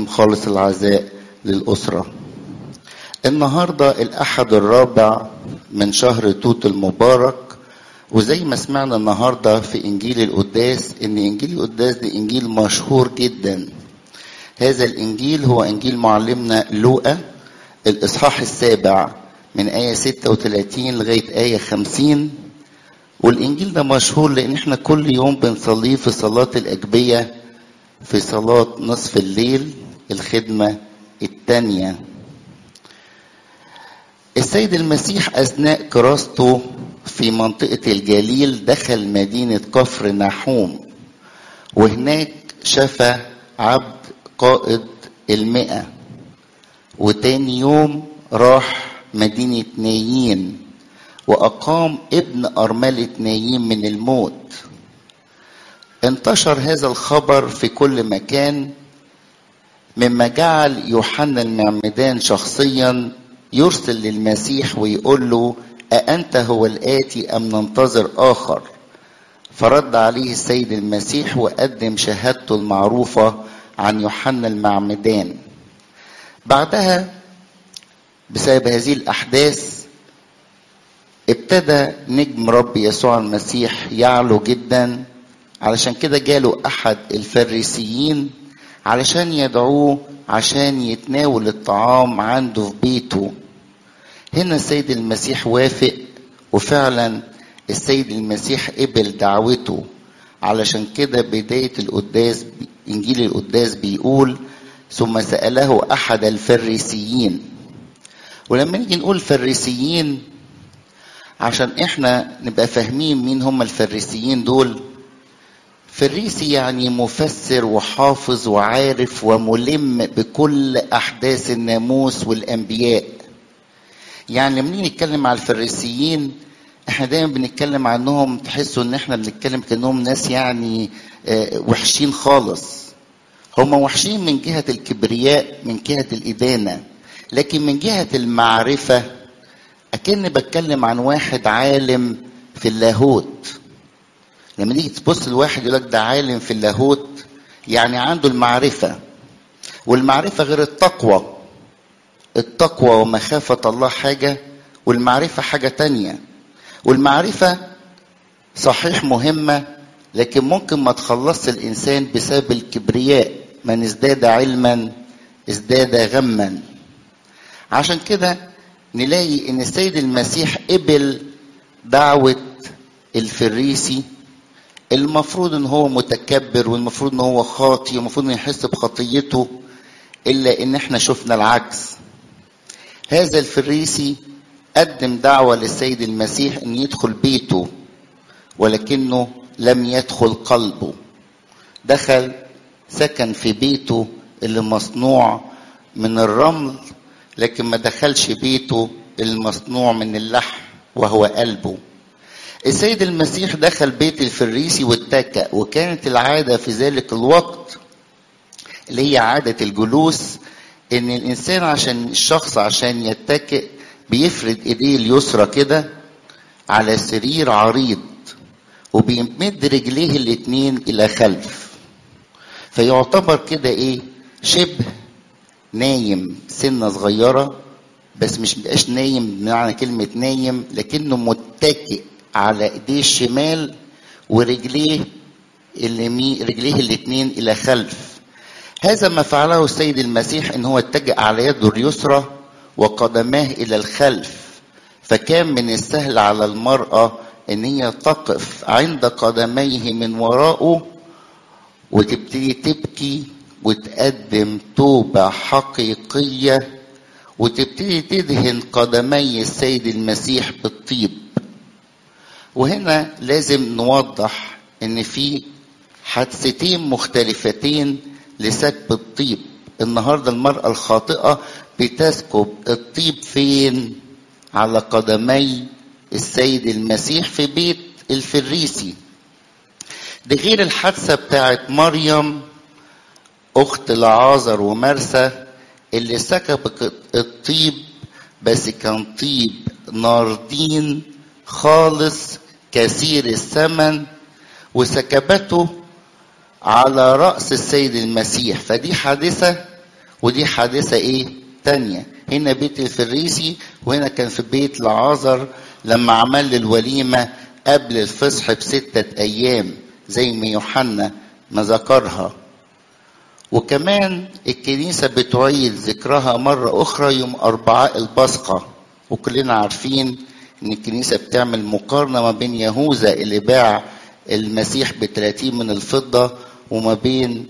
خالص العزاء للأسرة النهاردة الأحد الرابع من شهر توت المبارك وزي ما سمعنا النهاردة في إنجيل القداس إن إنجيل القداس ده إنجيل مشهور جدا هذا الإنجيل هو إنجيل معلمنا لوقا الإصحاح السابع من آية 36 لغاية آية 50 والإنجيل ده مشهور لأن إحنا كل يوم بنصليه في صلاة الأجبية في صلاة نصف الليل الخدمة الثانية السيد المسيح أثناء كراسته في منطقة الجليل دخل مدينة كفر نحوم وهناك شفى عبد قائد المئة وتاني يوم راح مدينة نايين وأقام ابن أرملة نايين من الموت انتشر هذا الخبر في كل مكان مما جعل يوحنا المعمدان شخصيا يرسل للمسيح ويقول له أأنت هو الآتي أم ننتظر آخر فرد عليه السيد المسيح وقدم شهادته المعروفة عن يوحنا المعمدان بعدها بسبب هذه الأحداث ابتدى نجم رب يسوع المسيح يعلو جدا علشان كده جاله أحد الفريسيين علشان يدعوه عشان يتناول الطعام عنده في بيته هنا السيد المسيح وافق وفعلا السيد المسيح قبل دعوته علشان كده بداية القداس إنجيل القداس بيقول ثم سأله أحد الفريسيين ولما نيجي نقول فريسيين عشان احنا نبقى فاهمين مين هم الفريسيين دول فريسي يعني مفسر وحافظ وعارف وملم بكل احداث الناموس والانبياء يعني لما نيجي نتكلم على الفريسيين احنا دايما بنتكلم عنهم تحسوا ان احنا بنتكلم كانهم ناس يعني وحشين خالص هم وحشين من جهه الكبرياء من جهه الادانه لكن من جهه المعرفه اكن بتكلم عن واحد عالم في اللاهوت لما تيجي تبص لواحد يقول لك ده عالم في اللاهوت يعني عنده المعرفه والمعرفه غير التقوى التقوى ومخافه الله حاجه والمعرفه حاجه تانية والمعرفه صحيح مهمه لكن ممكن ما تخلصش الانسان بسبب الكبرياء من ازداد علما ازداد غما عشان كده نلاقي ان السيد المسيح قبل دعوه الفريسي المفروض ان هو متكبر والمفروض ان هو خاطي والمفروض انه يحس بخطيته الا ان احنا شفنا العكس هذا الفريسي قدم دعوة للسيد المسيح ان يدخل بيته ولكنه لم يدخل قلبه دخل سكن في بيته اللي مصنوع من الرمل لكن ما دخلش بيته المصنوع من اللحم وهو قلبه السيد المسيح دخل بيت الفريسي واتكأ وكانت العادة في ذلك الوقت اللي هي عادة الجلوس ان الانسان عشان الشخص عشان يتكئ بيفرد ايديه اليسرى كده على سرير عريض وبيمد رجليه الاتنين الى خلف فيعتبر كده ايه شبه نايم سنه صغيره بس مش بقاش نايم بمعنى كلمه نايم لكنه متكئ على ايديه الشمال ورجليه اليمين رجليه الاثنين الى خلف هذا ما فعله السيد المسيح ان هو اتجه على يده اليسرى وقدماه الى الخلف فكان من السهل على المراه ان هي تقف عند قدميه من وراءه وتبتدي تبكي وتقدم توبه حقيقيه وتبتدي تدهن قدمي السيد المسيح بالطيب وهنا لازم نوضح ان في حادثتين مختلفتين لسكب الطيب النهارده المرأة الخاطئة بتسكب الطيب فين على قدمي السيد المسيح في بيت الفريسي ده غير الحادثة بتاعت مريم أخت لعازر ومرسى اللي سكبت الطيب بس كان طيب ناردين خالص كثير الثمن وسكبته على رأس السيد المسيح فدي حادثة ودي حادثة ايه تانية هنا بيت الفريسي وهنا كان في بيت لعازر لما عمل الوليمة قبل الفصح بستة أيام زي ما يوحنا ما ذكرها وكمان الكنيسة بتعيد ذكرها مرة أخرى يوم أربعاء البصقة وكلنا عارفين إن الكنيسة بتعمل مقارنة ما بين يهوذا اللي باع المسيح ب 30 من الفضة وما بين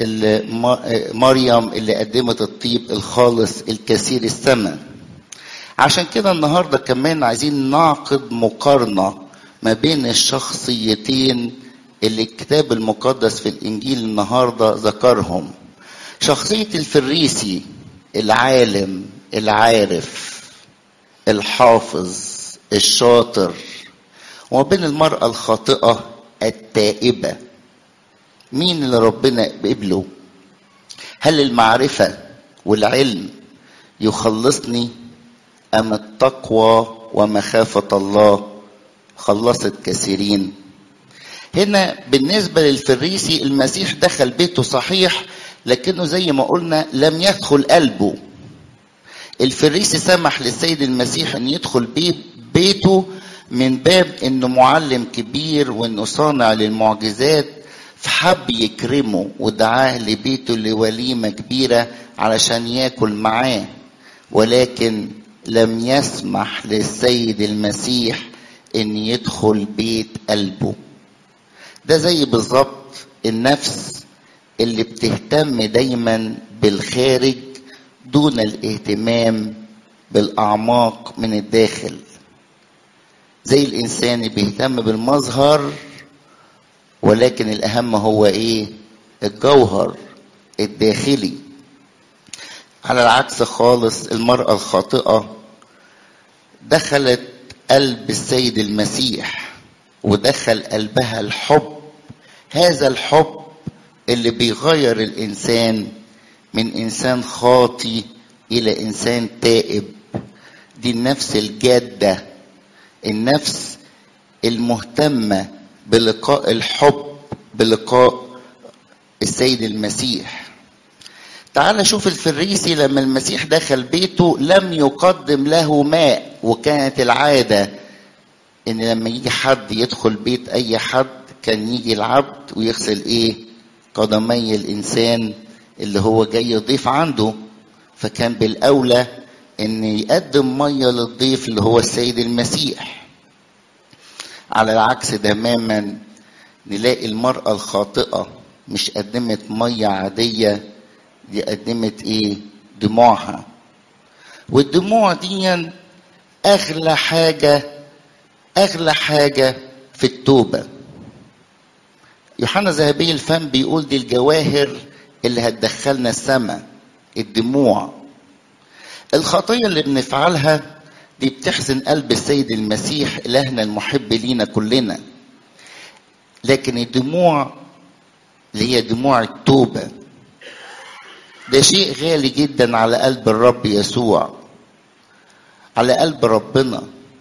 مريم اللي قدمت الطيب الخالص الكثير الثمن عشان كده النهارده كمان عايزين نعقد مقارنه ما بين الشخصيتين اللي الكتاب المقدس في الانجيل النهارده ذكرهم شخصيه الفريسي العالم العارف الحافظ الشاطر وما بين المراه الخاطئه التائبه مين اللي ربنا قبله هل المعرفه والعلم يخلصني ام التقوى ومخافه الله خلصت كثيرين هنا بالنسبه للفريسي المسيح دخل بيته صحيح لكنه زي ما قلنا لم يدخل قلبه الفريسي سمح للسيد المسيح ان يدخل بيته من باب انه معلم كبير وانه صانع للمعجزات فحب يكرمه ودعاه لبيته لوليمة كبيرة علشان ياكل معاه ولكن لم يسمح للسيد المسيح ان يدخل بيت قلبه ده زي بالظبط النفس اللي بتهتم دايما بالخارج دون الاهتمام بالاعماق من الداخل زي الانسان اللي بيهتم بالمظهر ولكن الاهم هو ايه الجوهر الداخلي على العكس خالص المراه الخاطئه دخلت قلب السيد المسيح ودخل قلبها الحب هذا الحب اللي بيغير الانسان من انسان خاطي الى انسان تائب دي النفس الجاده النفس المهتمه بلقاء الحب بلقاء السيد المسيح تعال شوف الفريسي لما المسيح دخل بيته لم يقدم له ماء وكانت العادة ان لما يجي حد يدخل بيت اي حد كان يجي العبد ويغسل ايه قدمي الانسان اللي هو جاي يضيف عنده فكان بالاولى ان يقدم ميه للضيف اللي هو السيد المسيح على العكس تماما نلاقي المرأة الخاطئة مش قدمت مية عادية دي قدمت ايه دموعها والدموع دي اغلى حاجة اغلى حاجة في التوبة يوحنا ذهبي الفم بيقول دي الجواهر اللي هتدخلنا السماء الدموع الخطية اللي بنفعلها دي بتحزن قلب السيد المسيح إلهنا المحب لينا كلنا لكن الدموع اللي هي دموع التوبة ده شيء غالي جدا على قلب الرب يسوع على قلب ربنا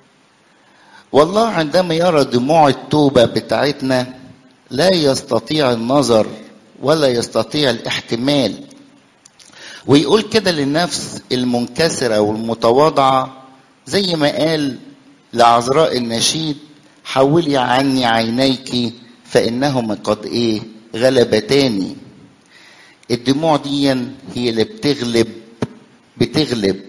والله عندما يرى دموع التوبة بتاعتنا لا يستطيع النظر ولا يستطيع الاحتمال ويقول كده للنفس المنكسرة والمتواضعة زي ما قال لعذراء النشيد حولي عني عينيك فإنهما قد إيه غلبتاني الدموع دي هي اللي بتغلب بتغلب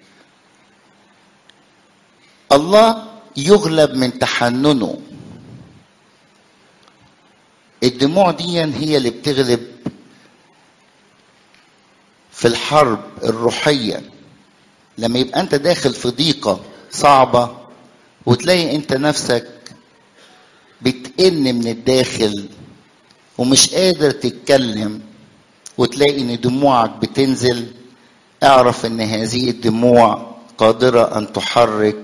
الله يغلب من تحننه الدموع دي هي اللي بتغلب في الحرب الروحية لما يبقى انت داخل في ضيقة صعبة وتلاقي انت نفسك بتئن من الداخل ومش قادر تتكلم وتلاقي ان دموعك بتنزل اعرف ان هذه الدموع قادرة ان تحرك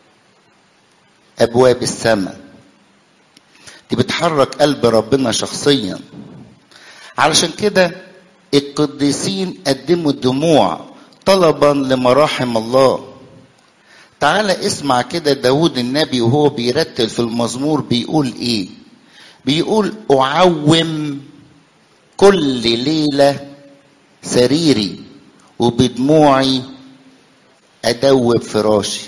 ابواب السماء دي بتحرك قلب ربنا شخصيا علشان كده القديسين قدموا الدموع طلبا لمراحم الله تعال اسمع كده داود النبي وهو بيرتل في المزمور بيقول ايه بيقول اعوم كل ليلة سريري وبدموعي ادوب فراشي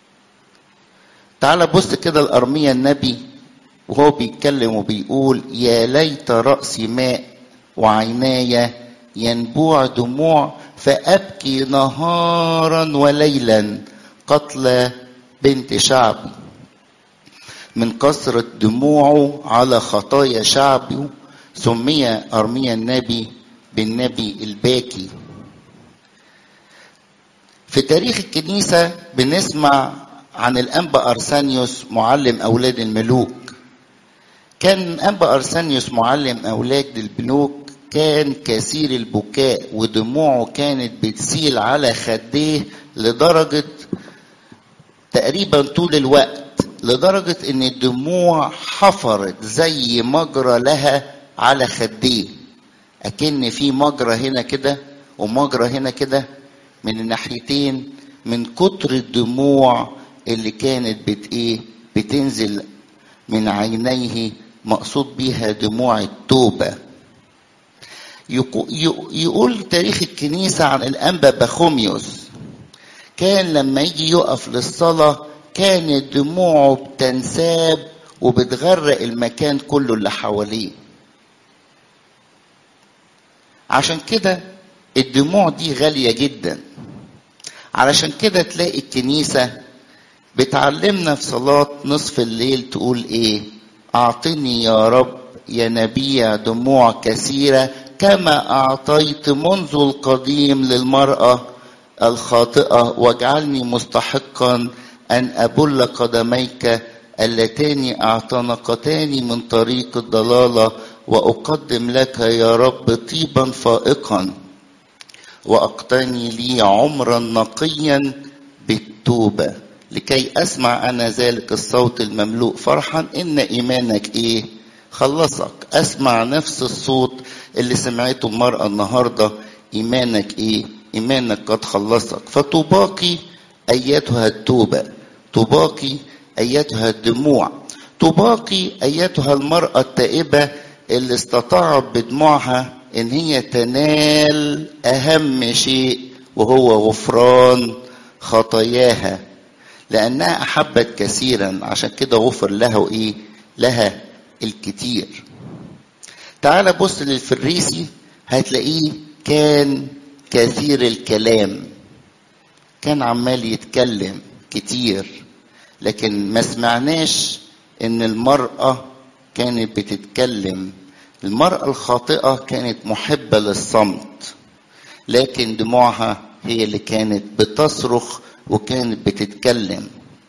تعال بص كده الارمية النبي وهو بيتكلم وبيقول يا ليت رأسي ماء وعيناي ينبوع دموع فأبكي نهارا وليلا قتل بنت شعبي من كثرة دموعه على خطايا شعبه سمي أرميا النبي بالنبي الباكي في تاريخ الكنيسة بنسمع عن الأنبا أرسانيوس معلم أولاد الملوك كان أنبا أرسانيوس معلم أولاد الملوك كان كثير البكاء ودموعه كانت بتسيل على خديه لدرجة تقريبا طول الوقت لدرجة ان الدموع حفرت زي مجرى لها على خديه اكن في مجرى هنا كده ومجرى هنا كده من الناحيتين من كتر الدموع اللي كانت بت ايه بتنزل من عينيه مقصود بيها دموع التوبه يقول تاريخ الكنيسة عن الأنبا بخوميوس كان لما يجي يقف للصلاة كانت دموعه بتنساب وبتغرق المكان كله اللي حواليه عشان كده الدموع دي غالية جدا علشان كده تلاقي الكنيسة بتعلمنا في صلاة نصف الليل تقول ايه اعطني يا رب ينابيع دموع كثيرة كما أعطيت منذ القديم للمرأة الخاطئة واجعلني مستحقا أن أبل قدميك اللتان اعتنقتان من طريق الضلالة وأقدم لك يا رب طيبا فائقا وأقتني لي عمرا نقيا بالتوبة لكي أسمع أنا ذلك الصوت المملوء فرحا إن إيمانك إيه خلصك أسمع نفس الصوت اللي سمعته المرأة النهاردة إيمانك إيه إيمانك قد خلصك فتباقي أيتها التوبة تباقي أيتها الدموع تباقي أيتها المرأة التائبة اللي استطاعت بدموعها إن هي تنال أهم شيء وهو غفران خطاياها لأنها أحبت كثيرا عشان كده غفر له إيه لها الكتير تعال بص للفريسي هتلاقيه كان كثير الكلام كان عمال يتكلم كتير لكن ما سمعناش ان المرأة كانت بتتكلم المرأة الخاطئة كانت محبة للصمت لكن دموعها هي اللي كانت بتصرخ وكانت بتتكلم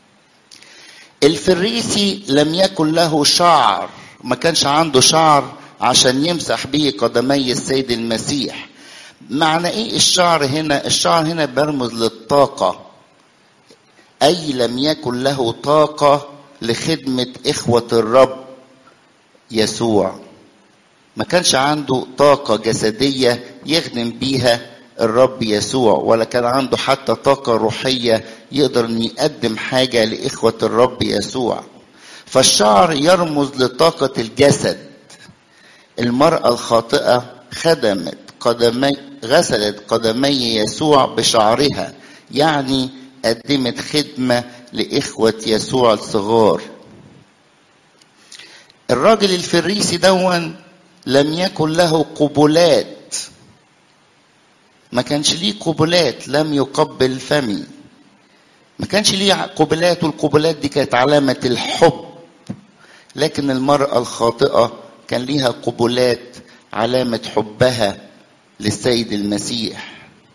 الفريسي لم يكن له شعر ما كانش عنده شعر عشان يمسح به قدمي السيد المسيح معنى ايه الشعر هنا الشعر هنا بيرمز للطاقة اي لم يكن له طاقة لخدمة اخوة الرب يسوع ما كانش عنده طاقة جسدية يخدم بيها الرب يسوع ولا كان عنده حتى طاقة روحية يقدر ان يقدم حاجة لإخوة الرب يسوع فالشعر يرمز لطاقة الجسد المرأة الخاطئة خدمت قدمي غسلت قدمي يسوع بشعرها يعني قدمت خدمة لإخوة يسوع الصغار الراجل الفريسي دون لم يكن له قبلات ما كانش ليه قبلات لم يقبل فمي ما كانش ليه قبلات والقبلات دي كانت علامة الحب لكن المرأة الخاطئة كان ليها قبلات علامة حبها للسيد المسيح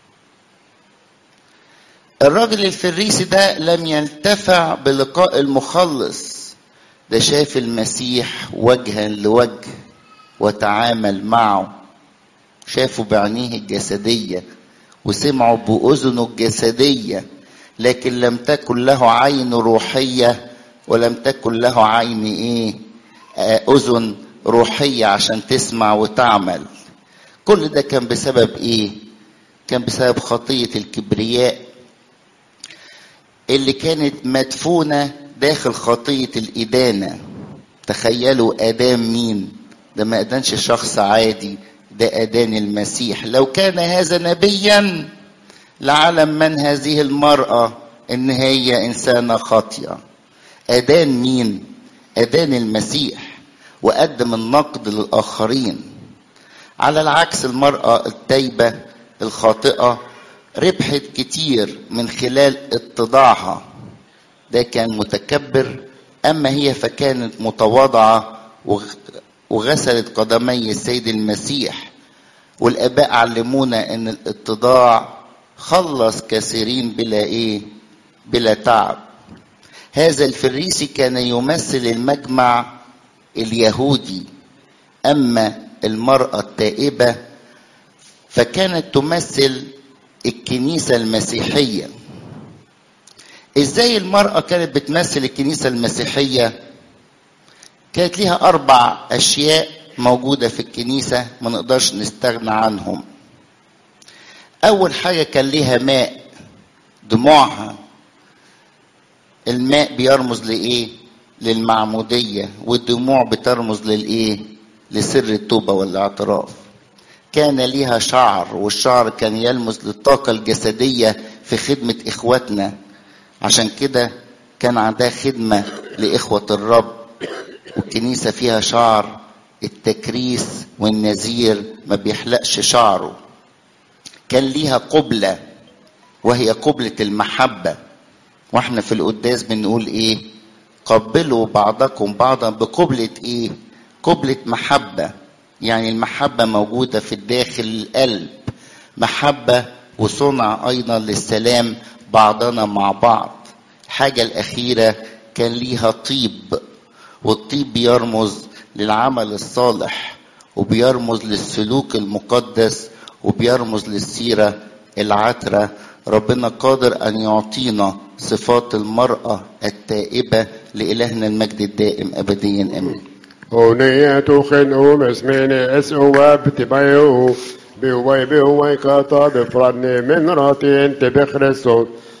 الراجل الفريسي ده لم ينتفع بلقاء المخلص ده شاف المسيح وجها لوجه وتعامل معه شافه بعينيه الجسدية وسمعه بأذنه الجسدية لكن لم تكن له عين روحية ولم تكن له عين ايه أذن روحية عشان تسمع وتعمل كل ده كان بسبب ايه كان بسبب خطية الكبرياء اللي كانت مدفونة داخل خطية الإدانة تخيلوا آدام مين ده ما أدانش شخص عادي ده أدان المسيح لو كان هذا نبيا لعلم من هذه المرأة إن هي إنسانة خاطئة أدان مين؟ أدان المسيح وقدم النقد للآخرين على العكس المرأة التايبة الخاطئة ربحت كتير من خلال اتضاعها ده كان متكبر أما هي فكانت متواضعة وغسلت قدمي السيد المسيح والآباء علمونا إن الاتضاع خلص كثيرين بلا إيه بلا تعب هذا الفريسي كان يمثل المجمع اليهودي أما المرأة التائبة فكانت تمثل الكنيسة المسيحية ازاي المرأة كانت بتمثل الكنيسة المسيحية كانت ليها أربع أشياء موجودة في الكنيسة ما نقدرش نستغنى عنهم أول حاجة كان ليها ماء دموعها الماء بيرمز لإيه؟ للمعمودية والدموع بترمز للإيه؟ لسر التوبة والاعتراف كان ليها شعر والشعر كان يلمس للطاقة الجسدية في خدمة إخواتنا عشان كده كان عندها خدمة لإخوة الرب والكنيسة فيها شعر التكريس والنذير ما بيحلقش شعره كان ليها قبلة وهي قبلة المحبة واحنا في القداس بنقول ايه قبلوا بعضكم بعضا بقبلة ايه قبلة محبة يعني المحبة موجودة في الداخل القلب محبة وصنع أيضا للسلام بعضنا مع بعض الحاجة الأخيرة كان ليها طيب والطيب بيرمز للعمل الصالح وبيرمز للسلوك المقدس وبيرمز للسيرة العترة ربنا قادر أن يعطينا صفات المرأة التائبة لإلهنا المجد الدائم أبديا أمين هونية خنو مسميني اسئو بتبايو بيوي بيوي كاتا بفرني من راتي انت بخرسون